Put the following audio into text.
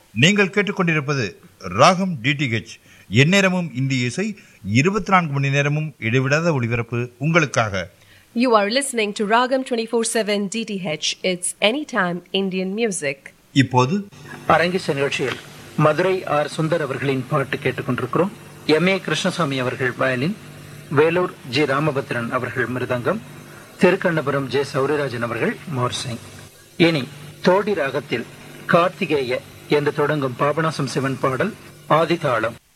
நீங்கள் கேட்டுக்கொண்டிருப்பது ராகம் டிடிஹெச் எந்நேரமும் இந்திய இசை இருபத்தி நான்கு மணி நேரமும் இடைவிடாத ஒளிபரப்பு உங்களுக்காக You are listening to Ragam 24/7 DTH. It's anytime Indian music. இப்போது அரங்கிச நிகழ்ச்சியில் மதுரை ஆர் சுந்தர் அவர்களின் பாட்டு கேட்டுக்கொண்டிருக்கிறோம் எம் ஏ கிருஷ்ணசாமி அவர்கள் வயலின் வேலூர் ஜி ராமபத்ரன் அவர்கள் மிருதங்கம் திருக்கண்ணபுரம் ஜே சௌரிராஜன் அவர்கள் மோர்சிங் இனி தோடி ராகத்தில் கார்த்திகேய என்று தொடங்கும் பாபநாசம் சிவன் பாடல் ஆதிதாளம்